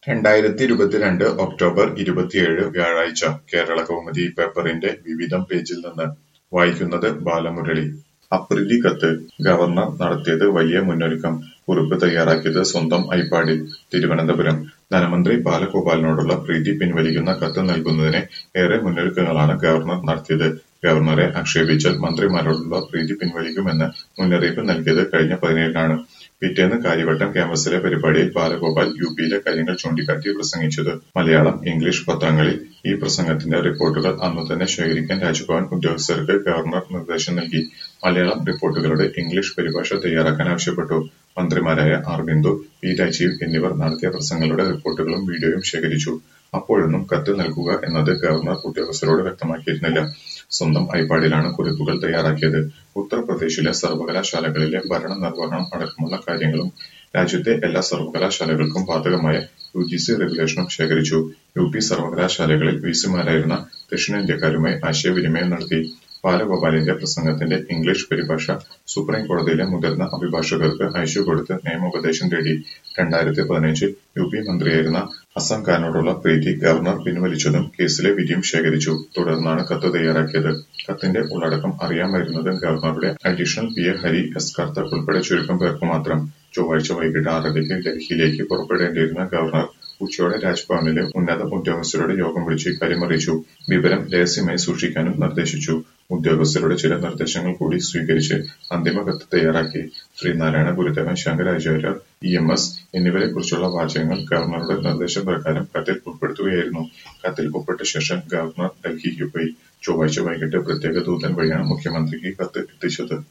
രണ്ടായിരത്തി ഇരുപത്തിരണ്ട് ഒക്ടോബർ ഇരുപത്തിയേഴ് വ്യാഴാഴ്ച കേരള കൗമുദി പേപ്പറിന്റെ വിവിധം പേജിൽ നിന്ന് വായിക്കുന്നത് ബാലമുരളി അപ്രീതി കത്ത് ഗവർണർ നടത്തിയത് വലിയ മുന്നൊരുക്കം കുറിപ്പ് തയ്യാറാക്കിയത് സ്വന്തം ഐപാഡിൽ തിരുവനന്തപുരം ധനമന്ത്രി ബാലഗോപാലിനോടുള്ള പ്രീതി പിൻവലിക്കുന്ന കത്ത് നൽകുന്നതിന് ഏറെ മുന്നൊരുക്കങ്ങളാണ് ഗവർണർ നടത്തിയത് ഗവർണറെ ആക്ഷേപിച്ചാൽ മന്ത്രിമാരോടുള്ള പ്രീതി പിൻവലിക്കുമെന്ന് മുന്നറിയിപ്പ് നൽകിയത് കഴിഞ്ഞ പതിനേഴിനാണ് പിറ്റേന്ന് കാര്യവട്ടം ക്യാമ്പസിലെ പരിപാടിയിൽ ബാലഗോപാൽ യുപിയിലെ കാര്യങ്ങൾ ചൂണ്ടിക്കാട്ടി പ്രസംഗിച്ചത് മലയാളം ഇംഗ്ലീഷ് പത്രങ്ങളിൽ ഈ പ്രസംഗത്തിന്റെ റിപ്പോർട്ടുകൾ അന്നുതന്നെ ശേഖരിക്കാൻ രാജ്ഭവൻ ഉദ്യോഗസ്ഥർക്ക് ഗവർണർ നിർദ്ദേശം നൽകി മലയാളം റിപ്പോർട്ടുകളുടെ ഇംഗ്ലീഷ് പരിഭാഷ തയ്യാറാക്കാൻ ആവശ്യപ്പെട്ടു മന്ത്രിമാരായ ആർ ബിന്ദു പി രാജീവ് എന്നിവർ നടത്തിയ പ്രസംഗങ്ങളുടെ റിപ്പോർട്ടുകളും വീഡിയോയും ശേഖരിച്ചു അപ്പോഴൊന്നും കത്ത് നൽകുക എന്നത് ഗവർണർ ഉദ്യോഗസ്ഥരോട് വ്യക്തമാക്കിയിരുന്നില്ല സ്വന്തം ഐപാഡിലാണ് കുറിപ്പുകൾ തയ്യാറാക്കിയത് ഉത്തർപ്രദേശിലെ സർവകലാശാലകളിലെ ഭരണ നിർവഹണം അടക്കമുള്ള കാര്യങ്ങളും രാജ്യത്തെ എല്ലാ സർവകലാശാലകൾക്കും ബാധകമായ യു ജി സി റെഗുലേഷനും ശേഖരിച്ചു യു പി സർവകലാശാലകളിൽ വിസിമാരായിരുന്ന ദക്ഷിണേന്ത്യക്കാരുമായി ആശയവിനിമയം നടത്തി ബാലഗോപാലിന്റെ പ്രസംഗത്തിന്റെ ഇംഗ്ലീഷ് പരിഭാഷ സുപ്രീം കോടതിയിലെ മുതിർന്ന അഭിഭാഷകർക്ക് അയച്ചുകൊടുത്ത് നിയമോപദേശം തേടി രണ്ടായിരത്തി പതിനഞ്ചിൽ യു പി മന്ത്രിയായിരുന്ന ഹസൻ ഖാനോടുള്ള പ്രീതി ഗവർണർ പിൻവലിച്ചതും കേസിലെ വിധിയും ശേഖരിച്ചു തുടർന്നാണ് കത്ത് തയ്യാറാക്കിയത് കത്തിന്റെ ഉള്ളടക്കം അറിയാമായിരുന്നത് ഗവർണറുടെ additional P A Hari S Karthar ഉൾപ്പെടെ ചുരുക്കം പേർക്ക് മാത്രം ചൊവ്വാഴ്ച വൈകിട്ട് ആറരയ്ക്ക് ഡൽഹിയിലേക്ക് പുറപ്പെടേണ്ടിയിരുന്ന ഗവർണർ ഉച്ചയോടെ രാജ്ഭവനിലെ ഉന്നത ഉദ്യോഗസ്ഥരുടെ യോഗം വിളിച്ച് ഇക്കാര്യം അറിയിച്ചു വിവരം രഹസ്യമായി സൂക്ഷിക്കാനും നിർദ്ദേശിച്ചു ഉദ്യോഗസ്ഥരുടെ ചില നിർദ്ദേശങ്ങൾ കൂടി സ്വീകരിച്ച് അന്തിമ കത്ത് തയ്യാറാക്കി ശ്രീനാരായണ ഗുരുദേവൻ ശങ്കരാചാര്യർ ഇ എം എസ് എന്നിവരെ കുറിച്ചുള്ള വാചകങ്ങൾ ഗവർണറുടെ നിർദ്ദേശപ്രകാരം കത്തിൽ ഉൾപ്പെടുത്തുകയായിരുന്നു കത്തിൽ ഒപ്പിട്ട ശേഷം ഗവർണർ ഡൽഹിക്ക് പോയി ചൊവ്വാഴ്ച വൈകിട്ട് പ്രത്യേക ദൂതൻ വഴിയാണ് മുഖ്യമന്ത്രിക്ക് കത്ത് എത്തിച്ചത്